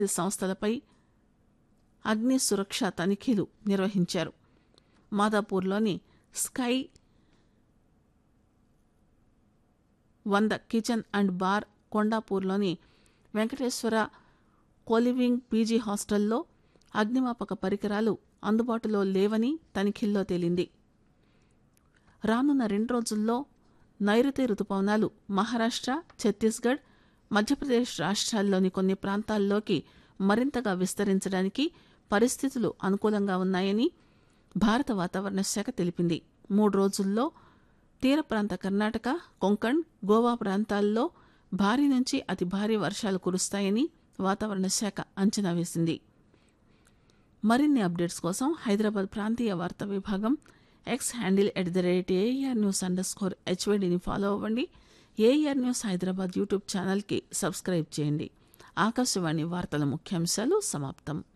సంస్థలపై అగ్ని సురక్ష తనిఖీలు నిర్వహించారు మాదాపూర్లోని స్కై వంద కిచెన్ అండ్ బార్ కొండాపూర్లోని వెంకటేశ్వర కోలివింగ్ పీజీ హాస్టల్లో అగ్నిమాపక పరికరాలు అందుబాటులో లేవని తనిఖీల్లో తేలింది రానున్న రెండు రోజుల్లో నైరుతి రుతుపవనాలు మహారాష్ట్ర ఛత్తీస్గఢ్ మధ్యప్రదేశ్ రాష్ట్రాల్లోని కొన్ని ప్రాంతాల్లోకి మరింతగా విస్తరించడానికి పరిస్థితులు అనుకూలంగా ఉన్నాయని భారత వాతావరణ శాఖ తెలిపింది మూడు రోజుల్లో తీర ప్రాంత కర్ణాటక కొంకణ్ గోవా ప్రాంతాల్లో భారీ నుంచి అతి భారీ వర్షాలు కురుస్తాయని వాతావరణ శాఖ అంచనా వేసింది మరిన్ని అప్డేట్స్ కోసం హైదరాబాద్ ప్రాంతీయ వార్తా విభాగం X handle at the rate AIR news underscore హెచ్వైడిని ఫాలో అవ్వండి ఏఆర్ న్యూస్ హైదరాబాద్ యూట్యూబ్ ఛానల్కి సబ్స్క్రైబ్ చేయండి ఆకాశవాణి వార్తల ముఖ్యాంశాలు సమాప్తం